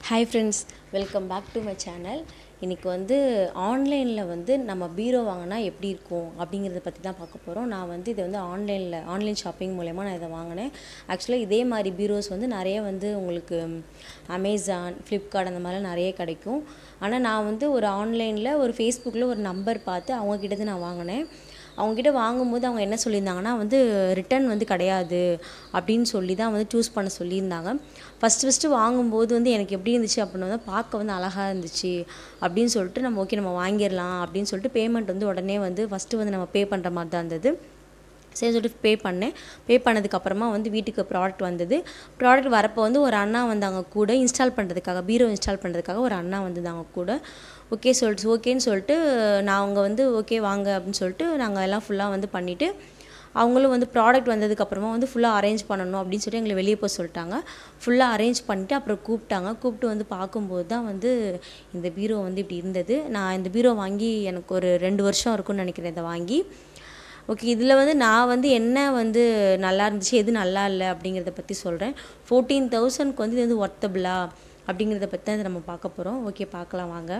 hi friends welcome back to my channel இன்றைக்கி வந்து ஆன்லைனில் வந்து நம்ம பீரோ வாங்கினா எப்படி இருக்கும் அப்படிங்கிறத பற்றி தான் பார்க்க போகிறோம் நான் வந்து இதை வந்து ஆன்லைனில் ஆன்லைன் ஷாப்பிங் மூலயமா நான் இதை வாங்கினேன் ஆக்சுவலாக இதே மாதிரி பீரோஸ் வந்து நிறைய வந்து உங்களுக்கு அமேசான் ஃப்ளிப்கார்ட் அந்த மாதிரிலாம் நிறைய கிடைக்கும் ஆனால் நான் வந்து ஒரு ஆன்லைனில் ஒரு ஃபேஸ்புக்கில் ஒரு நம்பர் பார்த்து அவங்கக்கிட்ட நான் வாங்கினேன் அவங்ககிட்ட வாங்கும்போது அவங்க என்ன சொல்லியிருந்தாங்கன்னா வந்து ரிட்டர்ன் வந்து கிடையாது அப்படின்னு சொல்லி தான் வந்து சூஸ் பண்ண சொல்லியிருந்தாங்க ஃபஸ்ட்டு ஃபஸ்ட்டு வாங்கும்போது வந்து எனக்கு எப்படி இருந்துச்சு அப்படின்னா வந்து பார்க்க வந்து அழகாக இருந்துச்சு அப்படின்னு சொல்லிட்டு நம்ம ஓகே நம்ம வாங்கிடலாம் அப்படின்னு சொல்லிட்டு பேமெண்ட் வந்து உடனே வந்து ஃபஸ்ட்டு வந்து நம்ம பே பண்ணுற மாதிரி தான் இருந்தது சரி சொல்லிட்டு பே பண்ணேன் பே பண்ணதுக்கப்புறமா வந்து வீட்டுக்கு ப்ராடக்ட் வந்தது ப்ராடக்ட் வரப்போ வந்து ஒரு அண்ணா வந்தாங்க கூட இன்ஸ்டால் பண்ணுறதுக்காக பீரோ இன்ஸ்டால் பண்ணுறதுக்காக ஒரு அண்ணா வந்திருந்தாங்க கூட ஓகே சொல்லிட்டு ஓகேன்னு சொல்லிட்டு நான் அவங்க வந்து ஓகே வாங்க அப்படின்னு சொல்லிட்டு நாங்கள் எல்லாம் ஃபுல்லாக வந்து பண்ணிவிட்டு அவங்களும் வந்து ப்ராடக்ட் வந்ததுக்கப்புறமா வந்து ஃபுல்லாக அரேஞ்ச் பண்ணணும் அப்படின்னு சொல்லி எங்களை வெளியே போக சொல்லிட்டாங்க ஃபுல்லாக அரேஞ்ச் பண்ணிவிட்டு அப்புறம் கூப்பிட்டாங்க கூப்பிட்டு வந்து பார்க்கும்போது தான் வந்து இந்த பீரோ வந்து இப்படி இருந்தது நான் இந்த பீரோ வாங்கி எனக்கு ஒரு ரெண்டு வருஷம் இருக்கும்னு நினைக்கிறேன் இதை வாங்கி ஓகே இதில் வந்து நான் வந்து என்ன வந்து நல்லா இருந்துச்சு எது நல்லா இல்லை அப்படிங்கிறத பற்றி சொல்கிறேன் ஃபோர்டீன் தௌசண்ட்க்கு வந்து இது வந்து ஒர்த்தபிளா அப்படிங்கிறத பற்றி தான் இதை நம்ம பார்க்க போகிறோம் ஓகே பார்க்கலாம் வாங்க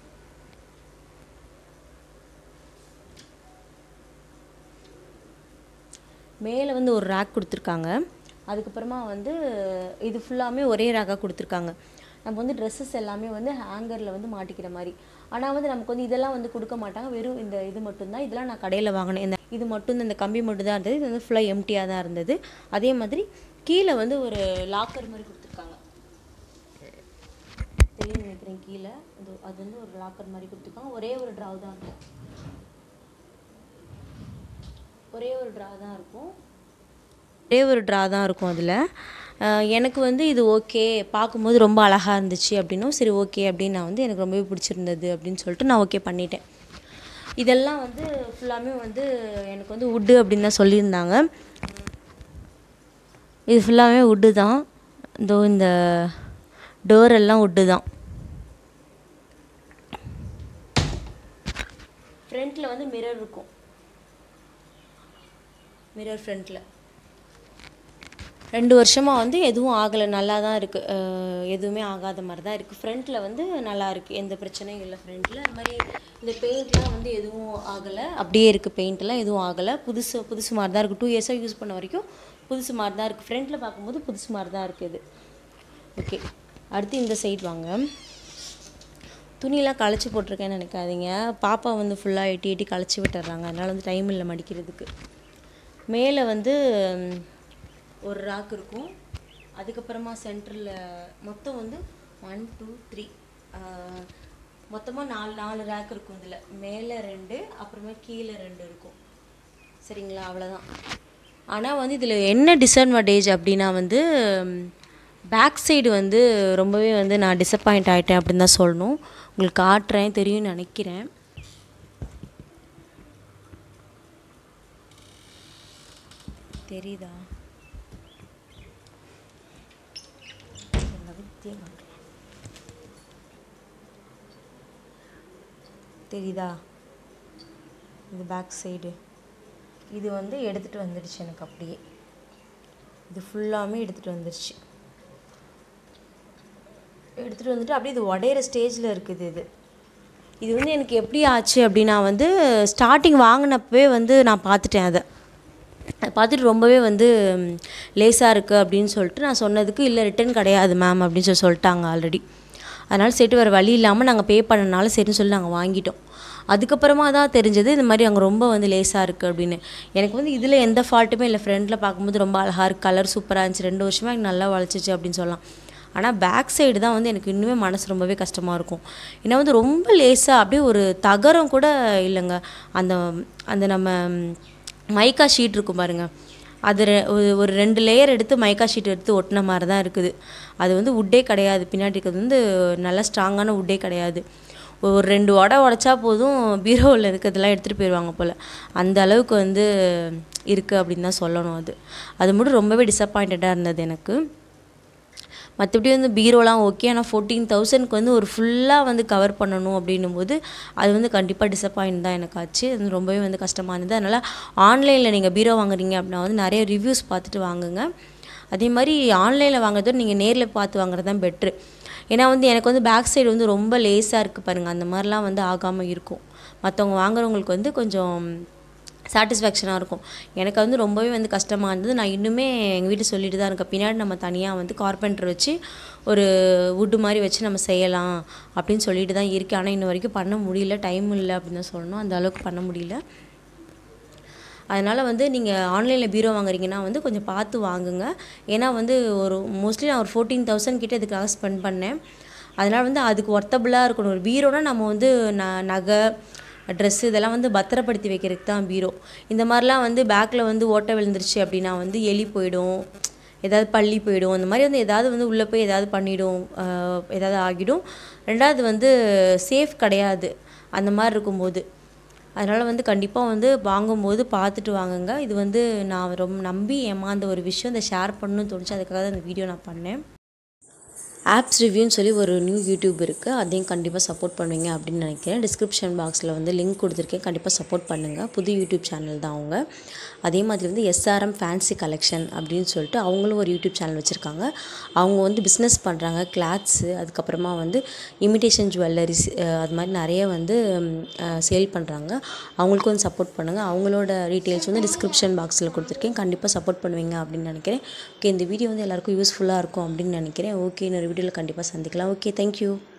மேலே வந்து ஒரு ரேக் கொடுத்துருக்காங்க அதுக்கப்புறமா வந்து இது ஃபுல்லாமே ஒரே ரேக்காக கொடுத்துருக்காங்க நம்ம வந்து ட்ரெஸ்ஸஸ் எல்லாமே வந்து ஹேங்கரில் வந்து மாட்டிக்கிற மாதிரி ஆனால் வந்து நமக்கு வந்து இதெல்லாம் வந்து கொடுக்க மாட்டாங்க வெறும் இந்த இது மட்டும்தான் இதெல்லாம் நான் கடையில் வாங்கினேன் இந்த இது மட்டும் இந்த கம்பி மட்டும் தான் இருந்தது இது வந்து ஃபுல்லாக எம்டியாக தான் இருந்தது அதே மாதிரி கீழே வந்து ஒரு லாக்கர் மாதிரி கொடுத்துருக்காங்க தெரியும் நினைக்கிறேன் கீழே இது அது வந்து ஒரு லாக்கர் மாதிரி கொடுத்துருக்காங்க ஒரே ஒரு ட்ராவ் தான் இருக்கும் ஒரே ஒரு ட்ரா தான் இருக்கும் ஒரே ஒரு ட்ரா தான் இருக்கும் அதில் எனக்கு வந்து இது ஓகே பார்க்கும்போது ரொம்ப அழகாக இருந்துச்சு அப்படின்னும் சரி ஓகே அப்படின்னு நான் வந்து எனக்கு ரொம்பவே பிடிச்சிருந்தது அப்படின்னு சொல்லிட்டு நான் ஓகே பண்ணிட்டேன் இதெல்லாம் வந்து ஃபுல்லாமே வந்து எனக்கு வந்து உட்டு அப்படின்னு தான் சொல்லியிருந்தாங்க இது ஃபுல்லாமே உட்டு தான் இதோ இந்த டோர் எல்லாம் உட்டு தான் ஃப்ரண்ட்டில் வந்து மிரர் இருக்கும் மிரர் ஃப்ரண்ட்டில் ரெண்டு வருஷமாக வந்து எதுவும் ஆகலை நல்லா தான் இருக்குது எதுவுமே ஆகாத மாதிரி தான் இருக்குது ஃப்ரண்ட்டில் வந்து நல்லா இருக்குது எந்த பிரச்சனையும் இல்லை ஃப்ரண்ட்டில் அது மாதிரி இந்த பெயிண்ட்லாம் வந்து எதுவும் ஆகலை அப்படியே இருக்குது பெயிண்ட்லாம் எதுவும் ஆகலை புதுசு புதுசு மாதிரி தான் இருக்குது டூ இயர்ஸாக யூஸ் பண்ண வரைக்கும் புதுசு மாதிரி தான் இருக்குது ஃப்ரண்ட்டில் பார்க்கும்போது புதுசு மாதிரி தான் இருக்குது ஓகே அடுத்து இந்த சைடு வாங்க துணியெல்லாம் களைச்சி போட்டிருக்கேன்னு நினைக்காதீங்க பாப்பா வந்து ஃபுல்லாக எட்டி எட்டி களைச்சி விட்டுறாங்க அதனால் வந்து டைம் இல்லை மடிக்கிறதுக்கு மேலே வந்து ஒரு ராக் இருக்கும் அதுக்கப்புறமா சென்டரில் மொத்தம் வந்து ஒன் டூ த்ரீ மொத்தமாக நாலு நாலு ரேக் இருக்கும் இதில் மேலே ரெண்டு அப்புறமா கீழே ரெண்டு இருக்கும் சரிங்களா அவ்வளோதான் ஆனால் வந்து இதில் என்ன டிஸ்அட்வான்டேஜ் அப்படின்னா வந்து பேக் சைடு வந்து ரொம்பவே வந்து நான் டிசப்பாயிண்ட் ஆகிட்டேன் அப்படின்னு தான் சொல்லணும் உங்களுக்கு காட்டுறேன் தெரியும்னு நினைக்கிறேன் தெரியுதா தெரியுதா இது பேக் சைடு இது வந்து எடுத்துகிட்டு வந்துடுச்சு எனக்கு அப்படியே இது ஃபுல்லாமே எடுத்துகிட்டு வந்துடுச்சு எடுத்துகிட்டு வந்துட்டு அப்படியே இது உடையிற ஸ்டேஜில் இருக்குது இது இது வந்து எனக்கு எப்படி ஆச்சு அப்படின்னா வந்து ஸ்டார்டிங் வாங்கினப்பவே வந்து நான் பார்த்துட்டேன் அதை அதை பார்த்துட்டு ரொம்பவே வந்து லேஸாக இருக்குது அப்படின்னு சொல்லிட்டு நான் சொன்னதுக்கு இல்லை ரிட்டன் கிடையாது மேம் அப்படின்னு சொல்லி சொல்லிட்டாங்க ஆல்ரெடி அதனால் சரிட்டு வேறு வழி இல்லாமல் நாங்கள் பே பண்ணனால சரின்னு சொல்லி நாங்கள் வாங்கிட்டோம் அதுக்கப்புறமா தான் தெரிஞ்சது இந்த மாதிரி அங்கே ரொம்ப வந்து லேஸாக இருக்குது அப்படின்னு எனக்கு வந்து இதில் எந்த ஃபால்ட்டுமே இல்லை ஃப்ரண்டில் பார்க்கும்போது ரொம்ப அழகாக இருக்குது கலர் சூப்பராக இருந்துச்சு ரெண்டு வருஷமாக எனக்கு நல்லா வளைச்சிச்சு அப்படின்னு சொல்லலாம் ஆனால் பேக் சைடு தான் வந்து எனக்கு இன்னுமே மனசு ரொம்பவே கஷ்டமாக இருக்கும் ஏன்னா வந்து ரொம்ப லேஸாக அப்படியே ஒரு தகரம் கூட இல்லைங்க அந்த அந்த நம்ம மைக்கா ஷீட் இருக்கும் பாருங்க அது ஒரு ரெண்டு லேயர் எடுத்து மைக்கா ஷீட் எடுத்து ஒட்டின மாதிரி தான் இருக்குது அது வந்து உட்டே கிடையாது பின்னாடி இருக்கிறது வந்து நல்ல ஸ்ட்ராங்கான உட்டே கிடையாது ஒரு ரெண்டு உடை உடச்சா போதும் பீரோவில் இருக்கிறதெல்லாம் எடுத்துகிட்டு போயிடுவாங்க போல் அந்த அளவுக்கு வந்து இருக்குது அப்படின்னு தான் சொல்லணும் அது அது மட்டும் ரொம்பவே டிசப்பாயிண்டடாக இருந்தது எனக்கு மற்றபடி வந்து பீரோலாம் ஓகே ஆனால் ஃபோர்டீன் தௌசண்ட்க்கு வந்து ஒரு ஃபுல்லாக வந்து கவர் பண்ணணும் அப்படின்னும் போது அது வந்து கண்டிப்பாக டிசப்பாயிண்ட் தான் எனக்கு ஆச்சு அது வந்து ரொம்பவே வந்து கஷ்டமாக இருந்தது அதனால் ஆன்லைனில் நீங்கள் பீரோ வாங்குறீங்க அப்படின்னா வந்து நிறைய ரிவ்யூஸ் பார்த்துட்டு வாங்குங்க அதே மாதிரி ஆன்லைனில் வாங்குறதோட நீங்கள் நேரில் பார்த்து வாங்குறது தான் பெட்ரு ஏன்னா வந்து எனக்கு வந்து பேக் சைடு வந்து ரொம்ப லேஸாக இருக்குது பாருங்கள் அந்த மாதிரிலாம் வந்து ஆகாமல் இருக்கும் மற்றவங்க வாங்குறவங்களுக்கு வந்து கொஞ்சம் சாட்டிஸ்ஃபேக்ஷனாக இருக்கும் எனக்கு வந்து ரொம்பவே வந்து கஷ்டமாக இருந்தது நான் இன்னுமே எங்கள் வீட்டில் சொல்லிட்டு தான் இருக்கேன் பின்னாடி நம்ம தனியாக வந்து கார்பெண்டர் வச்சு ஒரு வுட்டு மாதிரி வச்சு நம்ம செய்யலாம் அப்படின்னு சொல்லிட்டு தான் இருக்கேன் ஆனால் இன்ன வரைக்கும் பண்ண முடியல டைம் இல்லை அப்படின்னு தான் சொல்லணும் அந்த அளவுக்கு பண்ண முடியல அதனால் வந்து நீங்கள் ஆன்லைனில் பீரோ வாங்குறீங்கன்னா வந்து கொஞ்சம் பார்த்து வாங்குங்க ஏன்னா வந்து ஒரு மோஸ்ட்லி நான் ஒரு ஃபோர்டீன் தௌசண்ட் கிட்ட இதுக்காக ஸ்பெண்ட் பண்ணேன் அதனால் வந்து அதுக்கு ஒர்த்தபுளாக இருக்கணும் ஒரு பீரோனா நம்ம வந்து ந நகை ட்ரெஸ்ஸு இதெல்லாம் வந்து பத்திரப்படுத்தி வைக்கிறதுக்கு தான் பீரோ இந்த மாதிரிலாம் வந்து பேக்கில் வந்து ஓட்டை விழுந்துருச்சு அப்படின்னா வந்து எலி போயிடும் ஏதாவது பள்ளி போயிடும் அந்த மாதிரி வந்து ஏதாவது வந்து உள்ளே போய் ஏதாவது பண்ணிடும் ஆஹ் ஏதாவது ஆகிடும் ரெண்டாவது வந்து சேஃப் கிடையாது அந்த மாதிரி இருக்கும்போது அதனால் வந்து கண்டிப்பாக வந்து வாங்கும்போது பார்த்துட்டு வாங்குங்க இது வந்து நான் ரொம்ப நம்பி ஏமாந்த ஒரு விஷயம் இதை ஷேர் பண்ணணும்னு தோணுச்சு அதுக்காக தான் இந்த வீடியோ நான் பண்ணேன் ஆப்ஸ் ரிவ்யூன்னு சொல்லி ஒரு நியூ யூடியூப் இருக்குது அதையும் கண்டிப்பாக சப்போர்ட் பண்ணுவீங்க அப்படின்னு நினைக்கிறேன் டிஸ்கிரிப்ஷன் பாக்ஸில் வந்து லிங்க் கொடுத்துருக்கேன் கண்டிப்பாக சப்போர்ட் பண்ணுங்கள் புது யூடியூப் சேனல் தான் அவங்க அதே மாதிரி வந்து எஸ்ஆர்எம் ஃபேன்சி கலெக்ஷன் அப்படின்னு சொல்லிட்டு அவங்களும் ஒரு யூடியூப் சேனல் வச்சுருக்காங்க அவங்க வந்து பிஸ்னஸ் பண்ணுறாங்க கிளாத்ஸு அதுக்கப்புறமா வந்து இமிடேஷன் ஜுவல்லரிஸ் அது மாதிரி நிறைய வந்து சேல் பண்ணுறாங்க அவங்களுக்கும் வந்து சப்போர்ட் பண்ணுங்கள் அவங்களோட டீட்டெயில்ஸ் வந்து டிஸ்கிரிப்ஷன் பாக்ஸில் கொடுத்துருக்கேன் கண்டிப்பாக சப்போர்ட் பண்ணுவீங்க அப்படின்னு நினைக்கிறேன் ஓகே இந்த வீடியோ வந்து எல்லாருக்கும் யூஸ்ஃபுல்லாக இருக்கும் அப்படின்னு நினைக்கிறேன் ஓகே இன்னொரு வீடியோவில் கண்டிப்பாக சந்திக்கலாம் ஓகே தேங்க்யூ